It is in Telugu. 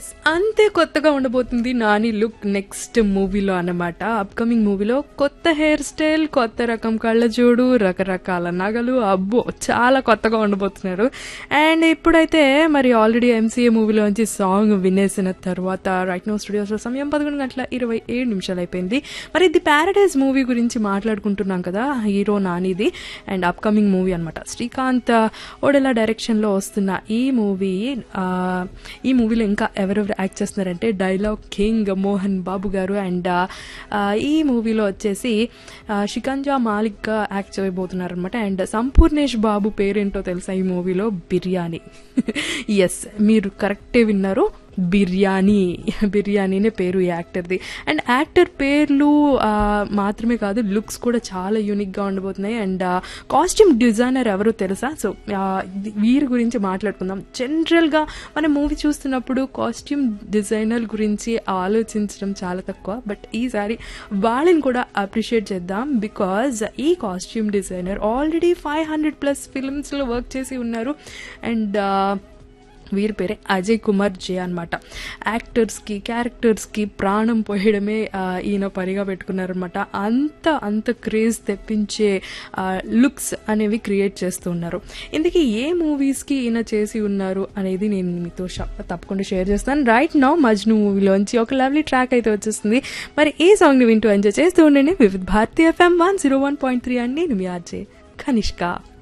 అంతే కొత్తగా ఉండబోతుంది నాని లుక్ నెక్స్ట్ మూవీలో అన్నమాట అప్కమింగ్ మూవీలో కొత్త హెయిర్ స్టైల్ కొత్త రకం కళ్ళజోడు రకరకాల నగలు అబ్బో చాలా కొత్తగా ఉండబోతున్నారు అండ్ ఇప్పుడైతే మరి ఆల్రెడీ ఎంసీఏ మూవీలోంచి సాంగ్ వినేసిన తర్వాత రైట్ నో స్టూడియోస్లో సమయం పదకొండు గంటల ఇరవై ఏడు నిమిషాలు అయిపోయింది మరి ది ప్యారడైజ్ మూవీ గురించి మాట్లాడుకుంటున్నాం కదా హీరో నానిది అండ్ అప్కమింగ్ మూవీ అనమాట శ్రీకాంత్ ఓడెలా డైరెక్షన్లో వస్తున్న ఈ మూవీ ఈ మూవీలో ఇంకా ఎవరెవరు యాక్ట్ చేస్తున్నారంటే డైలాగ్ కింగ్ మోహన్ బాబు గారు అండ్ ఈ మూవీలో వచ్చేసి షికంజా మాలిక్ యాక్ట్ చేయబోతున్నారు అనమాట అండ్ సంపూర్ణేష్ బాబు పేరేంటో తెలుసా ఈ మూవీలో బిర్యానీ ఎస్ మీరు కరెక్టే విన్నారు బిర్యానీ బిర్యానీనే పేరు ఈ యాక్టర్ది అండ్ యాక్టర్ పేర్లు ఆ, మాత్రమే కాదు లుక్స్ కూడా చాలా యూనిక్గా ఉండబోతున్నాయి అండ్ కాస్ట్యూమ్ డిజైనర్ ఎవరో తెలుసా సో ఆ, ఇది- వీరి గురించి మాట్లాడుకుందాం జనరల్గా మనం మూవీ చూస్తున్నప్పుడు కాస్ట్యూమ్ డిజైనర్ గురించి ఆలోచించడం చాలా తక్కువ బట్ ఈసారి వాళ్ళని కూడా అప్రిషియేట్ చేద్దాం బికాజ్ ఈ costume designer already five hundred plus ఫిల్మ్స్లో వర్క్ చేసి ఉన్నారు అండ్ వీరి పేరే అజయ్ కుమార్ జే అనమాట యాక్టర్స్కి క్యారెక్టర్స్కి ప్రాణం పోయడమే ఆ, ఈయన పనిగా పెట్టుకున్నారనమాట అంత అంత క్రేజ్ తెప్పించే లుక్స్ అనేవి క్రియేట్ చేస్తూ ఉన్నారు ఇందుకే ఏ మూవీస్కి ఈయన చేసి ఉన్నారు అనేది నేను మీతో ష- తప్పకుండా షేర్ చేస్తాను రైట్ నౌ మజ్ను మూవీలోంచి ఒక లవ్లీ ట్రాక్ అయితే వచ్చేస్తుంది మరి ఈ సాంగ్ని వింటూ ఎంజాయ్ చేస్తూ ఉండండి Vividh Bharati FM one zero one point three అండి నేను మీ ఆర్జే కనిష్క